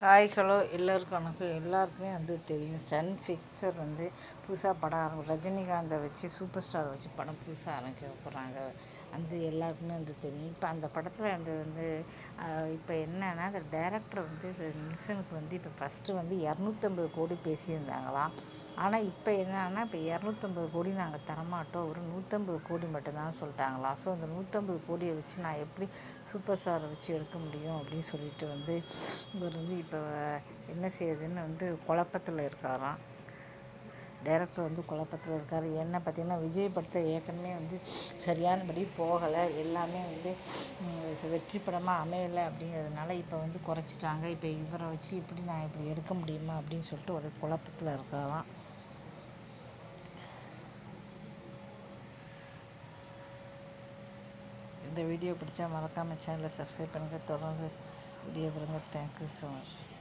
hi hello எல்லோருக்கும் வணக்கம் எல்லாருக்குமே வந்து தெரியும் சன் பிக்சர் வந்து புதுசாக படம் ஆரம்பி ரஜினிகாந்தை வச்சு சூப்பர் ஸ்டாரை வச்சு படம் புதுசாக ஆரம்பிக்க போகிறாங்க வந்து எல்லாருக்குமே வந்து தெரியும் இப்போ அந்த படத்தில் வந்து வந்து இப்போ என்னன்னா அந்த டேரக்டர் வந்து இது நில்சனுக்கு வந்து இப்போ ஃபஸ்ட்டு வந்து இரநூத்தம்பது கோடி பேசியிருந்தாங்களாம் ஆனால் இப்போ என்னன்னா இப்போ இரநூத்தம்பது கோடி நாங்கள் தரமாட்டோம் ஒரு நூற்றம்பது கோடி மட்டும்தான் சொல்லிட்டாங்களாம் ஸோ அந்த நூற்றம்பது கோடியை வச்சு நான் எப்படி சூப்பர் ஸ்டாரை வச்சு எடுக்க முடியும் அப்படின்னு சொல்லிட்டு வந்து இவர் வந்து இப்போ என்ன செய்யுதுன்னு வந்து குழப்பத்தில் இருக்காராம் டைரக்டர் வந்து குழப்பத்தில் இருக்கார் என்ன பார்த்தீங்கன்னா விஜய் படத்தை ஏற்கனவே வந்து சரியானபடி போகலை எல்லாமே வந்து ம், வெற்றி படமாக அமையலை அப்படிங்கிறதுனால இப்போ வந்து குறைச்சிட்டாங்க இப்போ இவரை வச்சு இப்படி நான் இப்படி எடுக்க முடியுமா அப்படின்னு சொல்லிட்டு ஒரு குழப்பத்தில் இருக்காராம் இந்த வீடியோ பிடிச்சா மறக்காமல் சேனலை சப்ஸ்கிரைப் பண்ணுங்கள் தொடர்ந்து வீடியோ பாருங்கள் தேங்க்யூ ஸோ மச்